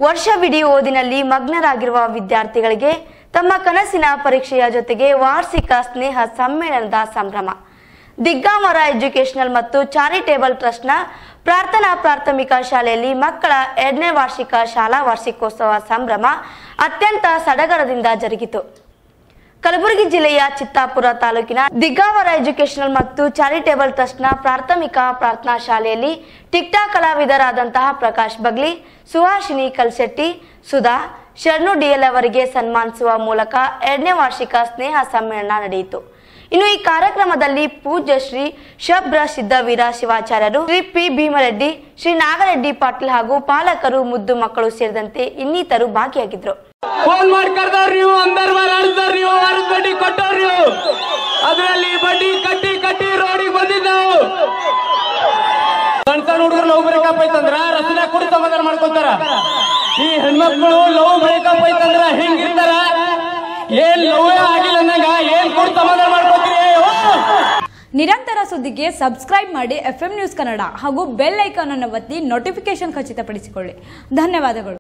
ವರ್ಷವಿಡೀ ಓದಿನಲ್ಲಿ ಮಗ್ನರಾಗಿರುವ ವಿದ್ಯಾರ್ಥಿಗಳಿಗೆ ತಮ್ಮ ಕನಸಿನ ಪರೀಕ್ಷೆಯ ಜೊತೆಗೆ ವಾರ್ಷಿಕ ಸ್ನೇಹ ಸಮ್ಮೇಳನದ ಸಂಭ್ರಮ ದಿಗ್ಗಾಮರ ಎಜುಕೇಶನಲ್ ಮತ್ತು ಚಾರಿಟೇಬಲ್ ಟ್ರಸ್ಟ್ನ ಪ್ರಾರ್ಥನಾ ಪ್ರಾಥಮಿಕ ಶಾಲೆಯಲ್ಲಿ ಮಕ್ಕಳ ಎರಡನೇ ವಾರ್ಷಿಕ ಶಾಲಾ ವಾರ್ಷಿಕೋತ್ಸವ ಸಂಭ್ರಮ ಅತ್ಯಂತ ಸಡಗರದಿಂದ ಜರುಗಿತು ಕಲಬುರಗಿ ಜಿಲ್ಲೆಯ ಚಿತ್ತಾಪುರ ತಾಲೂಕಿನ ದಿಗ್ಗಾವರ ಎಜುಕೇಶನಲ್ ಮತ್ತು ಚಾರಿಟೇಬಲ್ ಟ್ರಸ್ಟ್ನ ಪ್ರಾಥಮಿಕ ಪ್ರಾರ್ಥನಾ ಶಾಲೆಯಲ್ಲಿ ಟಿಕ್ಟಾಕ್ ಕಲಾವಿದರಾದಂತಹ ಪ್ರಕಾಶ್ ಬಗ್ಲಿ ಸುಹಾಸಿನಿ ಕಲ್ಶೆಟ್ಟಿ ಸುಧಾ ಶರಣು ಡಿಎಲ್ ಅವರಿಗೆ ಸನ್ಮಾನಿಸುವ ಮೂಲಕ ಎರಡನೇ ವಾರ್ಷಿಕ ಸ್ನೇಹ ಸಮ್ಮೇಳನ ನಡೆಯಿತು ಇನ್ನು ಈ ಕಾರ್ಯಕ್ರಮದಲ್ಲಿ ಪೂಜ್ಯ ಶ್ರೀ ಶಬ್ರ ಸಿದ್ದವೀರ ಶಿವಾಚಾರ್ಯರು ಶ್ರೀ ಪಿ ಭೀಮರೆಡ್ಡಿ ಶ್ರೀ ನಾಗರೆಡ್ಡಿ ಪಾಟೀಲ್ ಹಾಗೂ ಪಾಲಕರು ಮುದ್ದು ಮಕ್ಕಳು ಸೇರಿದಂತೆ ಇನ್ನಿತರು ಭಾಗಿಯಾಗಿದ್ದರು ಫೋನ್ ಮಾಡಿ ಕರ್ದವ್ರು ನೀವು ಅಂದರ್ ಆಡಿಸ್ದವ್ರು ನೀವು ವಾರದ ಬಡ್ಡಿ ಕೊಟ್ಟವ್ರು ನೀವು ಅದ್ರಲ್ಲಿ ಬಡ್ಡಿ ಕಟ್ಟಿ ಕಟ್ಟಿ ರೋಡಿಗೆ ಬಂದಿದ್ದು ನಾವು ಸಣ್ಣ ಸಣ್ಣ ಹುಡುಗರು ಲವ್ ಬ್ರೇಕಪ್ ಐತಂದ್ರ ರಚನೆ ಕೂಡ ಸಮಾಧಾನ ಮಾಡ್ಕೊಂತಾರ ಈ ಹೆಣ್ಮಕ್ಳು ಲವ್ ಬ್ರೇಕಪ್ ಐತಂದ್ರ ಹೆಂಗಿರ್ತಾರ ಏನ್ ಲವ್ ಆಗಿಲ್ಲ ಅಂದಂಗ ಏನ್ ಕೂಡ ಸಮಾಧಾನ ಮಾಡ್ಕೊತೀರಿ ಓ! ನಿರಂತರ ಸುದ್ದಿಗೆ ಸಬ್ಸ್ಕ್ರೈಬ್ ಮಾಡಿ ಎಫ್ ನ್ಯೂಸ್ ಕನ್ನಡ ಹಾಗೂ ಬೆಲ್ ಐಕಾನ್ ಅನ್ನು ಒತ್ತಿ ನೋಟಿಫಿಕೇಶನ್ ಖಚಿತಪಡಿಸಿಕೊಳ್ಳಿ ಧನ್ಯವಾದಗಳು